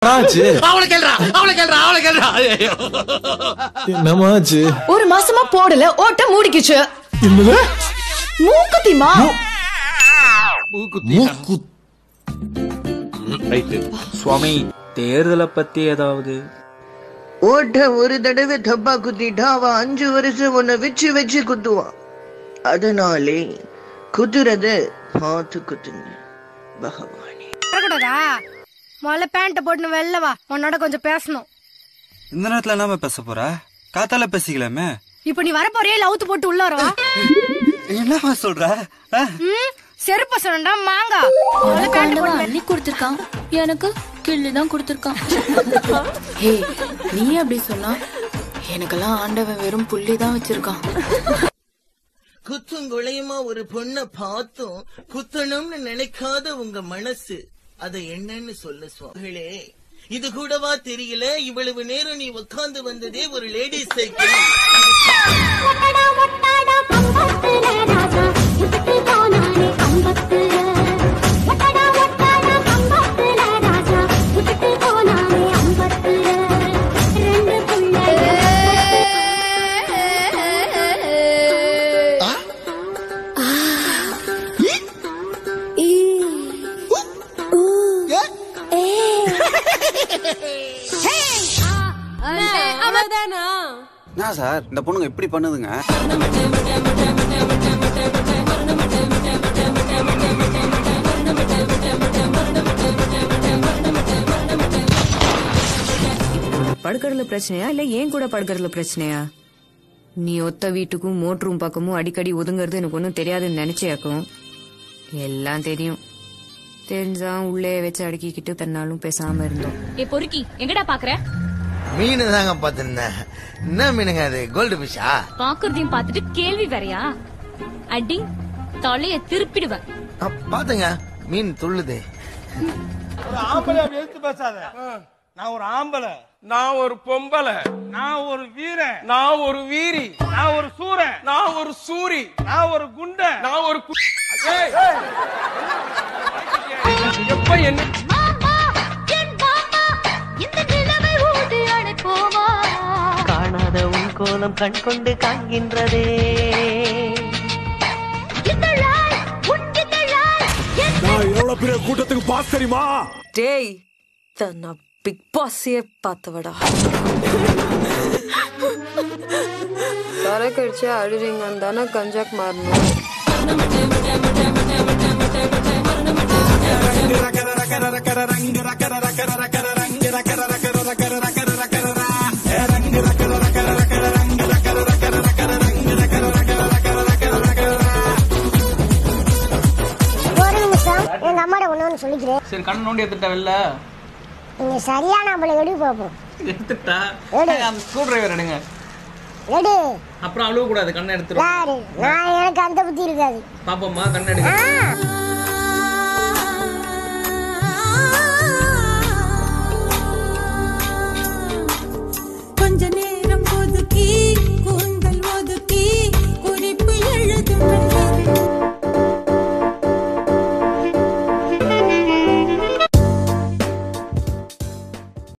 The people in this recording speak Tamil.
ஆச்சு அவளை கேள்றா அவளை கேள்றா அவளை கேள்றா ஐயோ என்னம்மா ஆச்சு ஒரு மாசமா போடல ஓட்ட மூடிக்கிச்சு என்னது மூக்குத்திமா மூக்கு ரைட்டு சுவாமி தேர்தலை பத்தி ஏதாவது ஓட்ட ஒரு தடவை தப்பா குத்திட்டா அவ அஞ்சு வருஷம் உன்னை வச்சு வச்சு குத்துவான் அதனாலே குத்துறத பார்த்து குத்துங்க பகவானே வரக்கூடாதா முதல்ல பேண்ட்டை போட்டு வெளில வா உன்னோட கொஞ்சம் பேசணும் இந்த நேரத்துல என்னம பேச போற காத்தால பேசிக்கலாமே இப்ப நீ வரப்போறியே இல்ல அவுத்து போட்டு உள்ள வரவா என்னமா சொல்ற ஆ? ம் செருப்ப சொல்லண்டா மாங்கா முதல்ல பேண்ட் போட்டு அள்ளி கொடுத்திருக்கான் எனக்கு கிள்ளி தான் கொடுத்திருக்கான் ஹே நீ அப்படி சொன்னா எனக்கெல்லாம் ஆண்டவன் வெறும் புள்ளி தான் வச்சிருக்கான் குத்துங்குளையமா ஒரு பொண்ண பார்த்தும் குத்தணும்னு நினைக்காத உங்க மனசு அதை என்னன்னு சொல்ல சுவாமிகளே இது கூடவா தெரியல இவ்வளவு நேரம் நீ உட்கார்ந்து வந்ததே ஒரு லேடிஸ் சைக்கிள் என்ன சார் இந்த பொண்ணுங்க இப்படி பண்ணுதுங்க படுக்கறதுல பிரச்சனையா இல்ல ஏன் கூட படுக்கறதுல பிரச்சனையா நீ ஒத்த வீட்டுக்கும் மோட்டரும் பக்கமும் அடிக்கடி ஒதுங்கறது எனக்கு ஒன்றும் தெரியாதுன்னு நினைச்சேக்கும் எல்லாம் தெரியும் தெரிஞ்சா உள்ளே வச்சு அடக்கிக்கிட்டு தன்னாலும் பேசாம இருந்தோம் ஏ பொறுக்கி எங்கடா பாக்குற மீன் தாங்க பாத்திருந்தேன் என்ன மீனுங்க அது கோல்டு ஃபிஷ்ஷா பாக்குறதையும் பார்த்துட்டு கேள்வி வேறயா அடி தலைய திருப்பிடுவேன் பாத்துங்க மீன் துள்ளுது ஒரு ஆம்பளை அப்படி எடுத்து பேசாத நான் ஒரு ஆம்பளை நான் ஒரு பொம்பளை நான் ஒரு வீரன் நான் ஒரு வீரி நான் ஒரு சூரன் நான் ஒரு சூரி நான் ஒரு குண்ட நான் ஒரு கு- ஏய், ஏய். எப்ப என்ன காணாத உன் கோலம் கண் கொண்டு காண்கின்றதே நான் எவ்வளவு பெரிய கூட்டத்துக்கு பாஸ் தெரியுமா டேய் தன்னை பிக் பாஸே பார்த்தவடா சரக்கடிச்சு அழுறீங்க தானே கஞ்சாக் மாறணும் ஒரு நிமிஷம் எங்க அம்மாட ஒண்ணு சொல்லிக்கிறேன் சரி கண்ணு நோண்டி எடுத்துட்டா வெளில நீங்க சரியா நம்மள எடு பாப்போம் எடுத்துட்டா எடு. அந்த ஸ்க்ரூ டிரைவர் எடுங்க எடு அப்புறம் அழுவ கூடாது கண்ணை எடுத்துரும் யாரு நான் எனக்கு அந்த புத்தி இருக்காது பாப்போம்மா கண்ணை எடுங்க ஆ